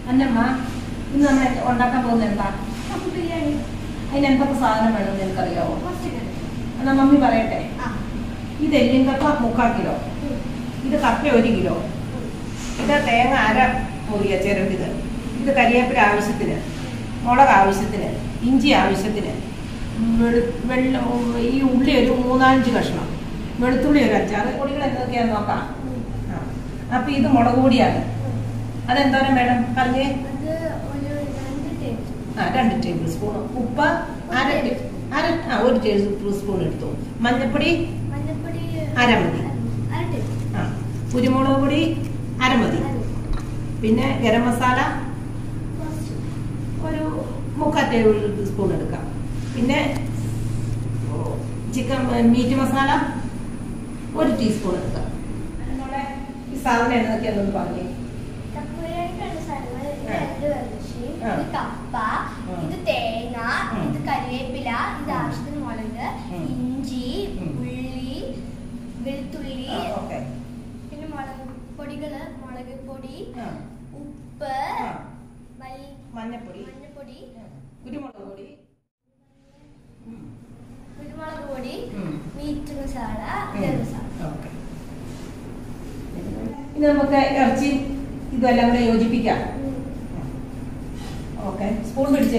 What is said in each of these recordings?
അന്നമ്മ ഇന്ന് നമ്മൾ ഉണ്ടാക്കാൻ പോകുന്നത് എന്താ കപ്പ ബിരിയാണി അതിന് എന്തൊക്കെ സാധനം വേണമെന്ന് നിനക്കറിയാവോ ഫസ്റ്റ് എന്നാ മമ്മി പറയട്ടെ ആ ഇത് എല്ലിൻ കപ്പ മുക്കാൽ കിലോ ഉം. ഇത് കപ്പ ഒരു കിലോ ഉം. ഇത് തേങ്ങ അര മുറിയ ചിരണ്ടിത് ഇത് കരിയേപ്പില ആവശ്യത്തിന് മുളക് ആവശ്യത്തിന് ഇഞ്ചി ആവശ്യത്തിന് വെളു വെള്ളം ഈ ഉള്ളി ഒരു മൂന്നാലഞ്ച് കഷ്ണം വെളുത്തുള്ളി ഒരു അച്ചാറ് പൊടികൾ എന്തൊക്കെയാന്ന് നോക്കാം ഉം. ആ. അപ്പൊ ഇത് മുളക് പൊടിയാണ് ഉം. അതെന്തോരം വേണം പറഞ്ഞേ അത് ഒരു രണ്ട് ടേബിൾ ആ രണ്ട് ടേബിൾ സ്പൂൺ ഉപ്പ് അര ടേ- അര ആ ഒരു ടേബിൾ സ്പൂൺ എടുത്തു മഞ്ഞൾപ്പൊടി മഞ്ഞപ്പൊടി അരമതി. അര ടേബിൾ ആ കുരുമുളക് പൊടി അരമതി പിന്നെ ഗരം മസാല കുറച്ച് ഒരു മുക്കാൽ ടേബിൾ സ്പൂൺ എടുക്കാം പിന്നെ ചിക്കൻ മീറ്റ് മസാല ഒരു ടീസ്പൂൺ എടുക്കാം എന്നോടെ ഈ സാധനം എന്തൊക്കെയാണെന്ന് പറഞ്ഞേ കപ്പ ബിരിയാണിക്കുള്ള സാധനങ്ങൾ ഇത് ആ. രണ്ട് വെള്ളശ്ശി ആ. ഇത് കപ്പ ആ. ഇത് തേങ്ങ ഉം. ഇത് കരിവേപ്പില ഇത് ഉം. ആവശ്യത്തിന് മുളക് ഉം. ഇഞ്ചി ഉം. ഉള്ളി വെളുത്തുള്ളി ഓക്കെ പിന്നെ മുളക് പൊടികള് മുളക് പൊടി ഉപ്പ് മല്ലി- മഞ്ഞപ്പൊടി മഞ്ഞപ്പൊടി കുരുമുളക് പൊടി കുരുമുളക് പൊടി ഉം. മീറ്റ് മസാല ഉം. ഗരം മസാല ഓക്കെ ഇനി നമുക്ക് ഇറച്ചി ഇതെല്ലാം കൂടെ യോജിപ്പിക്കാം ഉം. ഓക്കെ സ്പൂൺ പിടിച്ച്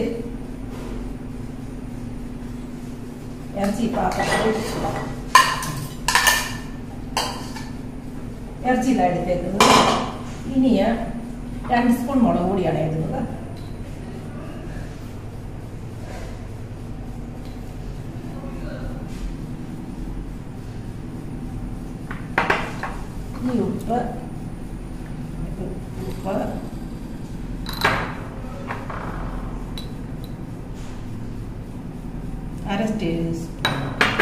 ഇറച്ചി പാത്രത്തിൽ ഇറച്ചി ഇതാ എടുത്തേക്കുന്നത് ഇനി രണ്ട് സ്പൂൺ മുളക് പൊടിയാണ് ഇടുന്നത് ഈ ഉപ്പ് ഉപ്പ് അര ടേബിൾ സ്പൂൺ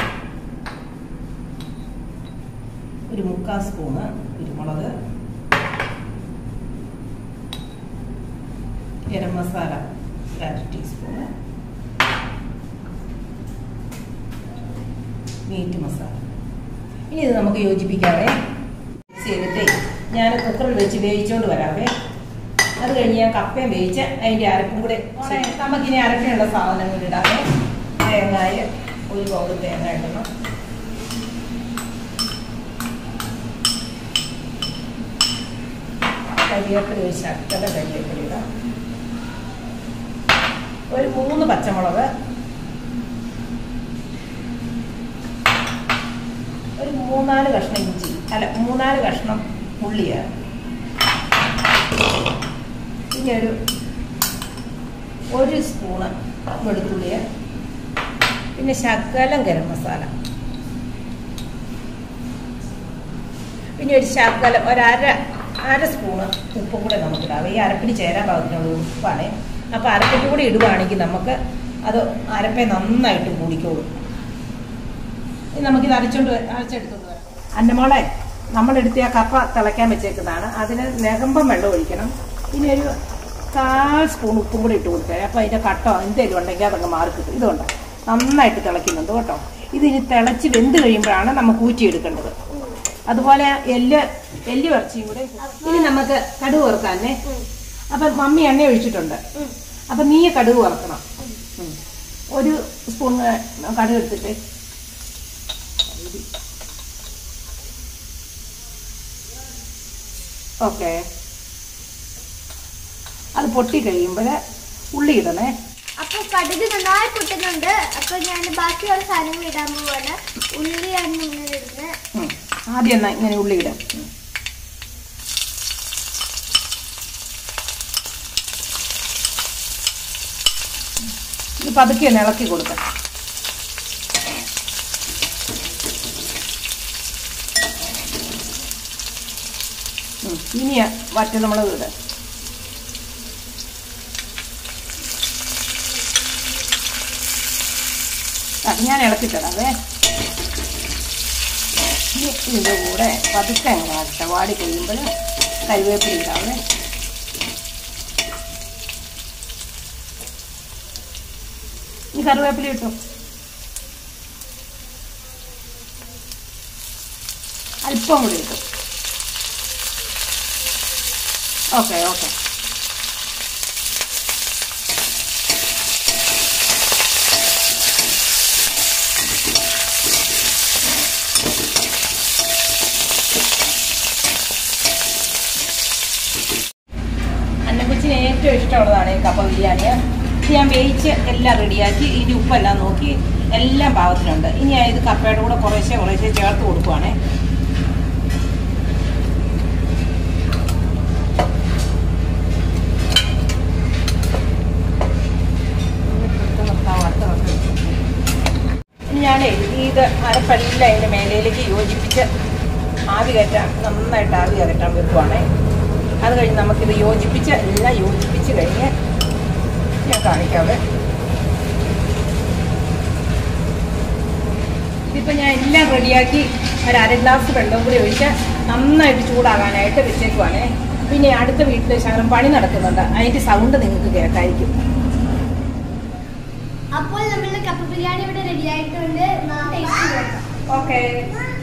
ഒരു മുക്കാൽ സ്പൂണ് കുരുമുളക് ഗരം മസാല ഒരു അര ടീസ്പൂണ് മീറ്റ് മസാല ഇനി ഇത് നമുക്ക് യോജിപ്പിക്കാവേ മിക്സ് ചെയ്തിട്ടേ ഞാൻ കുക്കറിൽ വെച്ച് വേവിച്ചുകൊണ്ട് വരാവേ അത് കഴിഞ്ഞ് ഞാൻ കപ്പയും വേവിച്ച് അതിൻ്റെ അരപ്പും കൂടെ നമുക്കിനി അരപ്പിനുള്ള സാധനങ്ങൾ ഇടാവേ തേങ്ങായ ഒരു പൗഡ് തേങ്ങ ഇടണം കരിവേപ്പില ഒരു ശക്കല കരിവേപ്പില ഇടാം ഒരു മൂന്ന് പച്ചമുളക് ഒരു മൂന്നാല് കഷ്ണം ഇഞ്ചി അല്ല മൂന്നാല് കഷ്ണം ഉള്ളിയാണ് പിന്നെ ഒരു ഒരു സ്പൂണ് വെളുത്തുള്ളിയ പിന്നെ ശകലം ഗരം മസാല പിന്നെ ഒരു ശകലം ഒരര അര സ്പൂണ് ഉപ്പും കൂടെ നമുക്കിടാം ഈ അരപ്പിന് ചേരാൻ പാകത്തിനുള്ള ഉപ്പാണ് അപ്പോൾ അരപ്പിന് കൂടി ഇടുവാണെങ്കിൽ നമുക്ക് അത് അരപ്പേ നന്നായിട്ട് കൂടിക്കോളും ഇനി നമുക്കിത് അരച്ചോണ്ട് വ- അരച്ചെടുത്തോണ്ട് വരാം അന്നമോളെ നമ്മളെടുത്ത് ആ കപ്പ തിളയ്ക്കാൻ വെച്ചേക്കുന്നതാണ് അതിന് നെകമ്പം വെള്ളം ഒഴിക്കണം ഇനി ഒരു കാൽ സ്പൂൺ ഉപ്പും കൂടി ഇട്ട് കൊടുത്തേ അപ്പോൾ അതിൻ്റെ കട്ടോ എന്തെങ്കിലും ഉണ്ടെങ്കിൽ അതങ്ങ് മാറി കിട്ടും ഇതുകൊണ്ട് നന്നായിട്ട് തിളയ്ക്കുന്നുണ്ട് കേട്ടോ ഇത് ഇനി തിളച്ച് വെന്ത് കഴിയുമ്പോഴാണ് നമുക്ക് ഊറ്റിയെടുക്കേണ്ടത് അതുപോലെ എല്ല് എല്ല് ഇറച്ചിയും കൂടെ ഇനി നമുക്ക് കടുക് വറുക്കാനേ അപ്പം മമ്മി എണ്ണ ഒഴിച്ചിട്ടുണ്ട് ഉം. അപ്പം നീ കടുക് വറുക്കണം ഉം. ഒരു സ്പൂൺ കടുക് എടുത്തിട്ട് ഓക്കെ അത് പൊട്ടി കഴിയുമ്പോൾ ഉള്ളി ഇടണേ അപ്പൊ കടുക് നന്നായി പൊട്ടുന്നുണ്ട് അപ്പൊ ഞാൻ ബാക്കിയുള്ള സാധനങ്ങൾ ഇടാൻ പോവാണ് ഉള്ളിയാണ് ഇങ്ങനെ ഇടുന്നത് ഉം. ആദ്യം എന്നാ ഇങ്ങനെ ഉള്ളി ഇടാം ഉം. ഇത് പതുക്കെ ഒന്ന് ഇളക്കി കൊടുക്കാം ഉം. ഇനി വറ്റൽമുളക് ഇടാം ആ, ഞാൻ ഇളക്കി തരാവേ ഇനി ഇതിൻ്റെ കൂടെ പതുക്കെ അങ്ങനെ ആകട്ടെ വാടി കഴിയുമ്പോൾ കരുവേപ്പില ഇടാവേ ഈ കറിവേപ്പില ഇട്ടു അല്പം കൂടി ഇട്ടു ഓക്കെ ഓക്കെ ഏറ്റവും ഇഷ്ടമുള്ളതാണ് ഈ കപ്പ ബിരിയാണി ഇത് ഞാൻ വേവിച്ച് എല്ലാം റെഡിയാക്കി ഇനി ഉപ്പെല്ലാം നോക്കി എല്ലാം പാകത്തിനുണ്ട് ഇനി ഞാൻ ഇത് കപ്പയുടെ കൂടെ കുറേശ്ശെ കുറേശ്ശെ ചേർത്ത് കൊടുക്കുവാണേ ഇനി ഞാനേ ഇത് അരപ്പെല്ലാം അതിൻ്റെ മേലയിലേക്ക് യോജിപ്പിച്ച് ആവി കയറ്റാൻ നന്നായിട്ട് ആവി കയറ്റാൻ വെക്കുവാണേ അത് കഴിഞ്ഞ് നമുക്കിത് യോജിപ്പിച്ച് എല്ലാം യോജിപ്പിച്ച് കഴിഞ്ഞ് ഞാൻ കാണിക്കാവേ ഇതിപ്പോൾ ഞാൻ എല്ലാം റെഡിയാക്കി ഒരു അര ഗ്ലാസ് വെള്ളവും കൂടി ഒഴിച്ച് നന്നായിട്ട് ചൂടാകാനായിട്ട് വെച്ചേക്കുവാണേ പിന്നെ അടുത്ത വീട്ടിൽ ശകലം പണി നടക്കുന്നുണ്ട് അതിൻ്റെ സൗണ്ട് നിങ്ങൾക്ക് കേൾക്കായിരിക്കും അപ്പോൾ നമ്മളുടെ കപ്പ ബിരിയാണി ഇവിടെ റെഡി ആയിട്ടുണ്ട് ടേസ്റ്റ് നോക്കാം ഓക്കെ